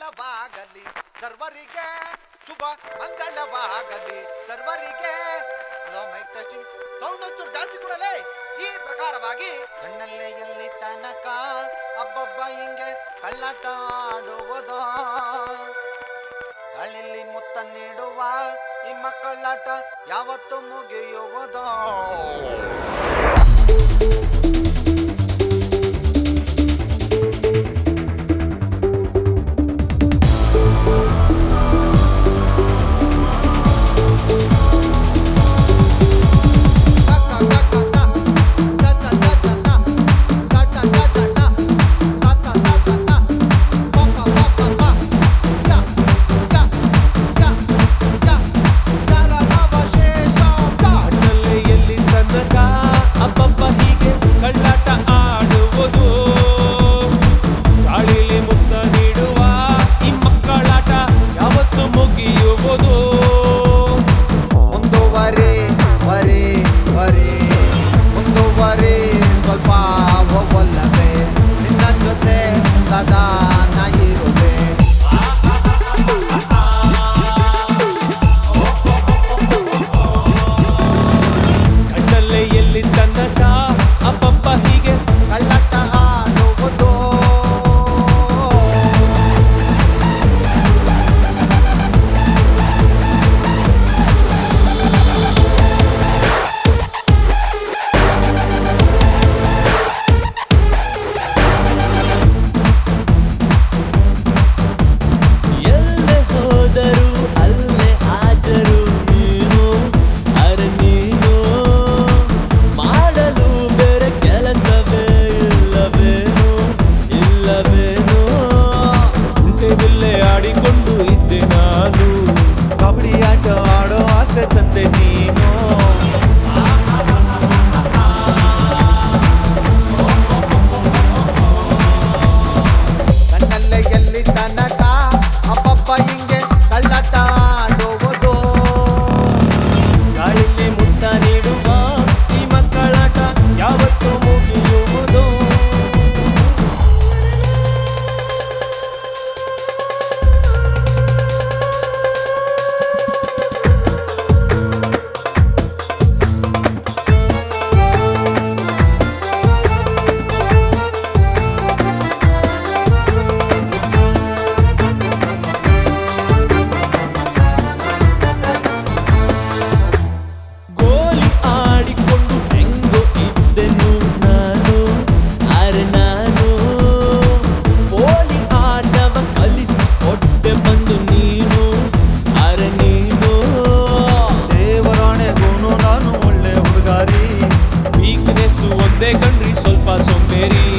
ಮಂಗಳವಾಗಲಿ ಸರ್ವರಿಗೆ ಶುಭ ಮಂಗಳವಾಗಲಿ ಸರ್ವರಿಗೆ ಹಲೋ ಮೈಕ್ ಟೆಸ್ಟಿಂಗ್ ಸೌಂಡ್ ಒಂಚೂರು ಜಾಸ್ತಿ ಕೊಡಲೇ ಈ ಪ್ರಕಾರವಾಗಿ ಕಣ್ಣಲ್ಲೇ ಎಲ್ಲಿ ತನಕ ಅಬ್ಬಬ್ಬ ಹಿಂಗೆ ಕಳ್ಳಾಟ ಆಡುವುದೋ ಕಳ್ಳಿಲ್ಲಿ ಮುತ್ತ ನೀಡುವ ಈ ಮಕ್ಕಳಾಟ ಯಾವತ್ತು ಮುಗಿಯುವುದೋ ಕಣ್ಣಲ್ಲಿ ಎಲ್ಲಿ ತನಕ ಅಪ್ಪಪ್ಪ ಹೀಗೆ ಕಳ್ಳಾಟ ಆಡುವುದು ಗಾಳಿಲಿ ಮುತ್ತ ನೀಡುವ ಈ ಮಕ್ಕಳಾಟ ಯಾವತ್ತು ಮುಗಿಯುವುದು ಮುಂದುವರಿ ವರಿ ವರಿ ಮುಂದುವರಿ ಸ್ವಲ್ಪ ಹೋಗಲ್ಲವೇ ನಿನ್ನ ಜೊತೆ ಸದಾ ನಾ ಇರುವೆ ಕಣ್ಣಲ್ಲಿ ಎಲ್ಲಿ ತನಕ ಅಪ್ಪಪ್ಪ ಹೀಗೆ ಕಳ್ಳಾಟ ಆಡುವುದು ಎಲ್ಲೆ ಹೋದರು ಅಲ್ಲೇ ಹಾಜರು ನೀನು ಅರೆ ನೀನು ಮಾಡಲು ಬೇರೆ ಕೆಲಸವೇ ಇಲ್ಲವೇನು ಇಲ್ಲವೇನು ಕುಂಟೆ ಬಿಲ್ಲೆ ಆಡಿಕೊಂಡು ಇದ್ದೆ ನಾನು ಕಬಡ್ಡಿ ಆಟ ಆಡೋ ಆಸೆ ತಂದೆ ನೀನು ಕಣ್ಣಲ್ಲೇ ಎಲ್ಲಿ ತನಕ ಅಪ್ಪಪ್ಪ ಹಿಂಗೆ ಕಳ್ಳಾಟ ಆಡುವುದು ಗಾಳಿಲಿ ಮುತ್ತ ನೀಡುವ ಈ ಮಕ್ಕಳಾಟ ಯಾವತ್ತು ಮುಗಿಯುವುದು ಗೋಲಿ ಆಡಿಕೊಂಡು ಹೆಂಗೋ ಇದ್ದೆನು ನಾನು ಅರೆ ನಾನು ಗೋಲಿ ಆಟವ ಕಲಿಸಿ ಕೊಟ್ಟೆ ಬಂದು ನೀನು ಅರೆ ನೀನು ದೇವರಾಣೆಗೂನು ನಾನು ಒಳ್ಳೆ ಹುಡುಗಾರಿ ವೀಕ್ನೆಸ್ ಒಂದೇ ಕಣ್ರಿ ಸ್ವಲ್ಪ ಸೊಂಬೇರಿ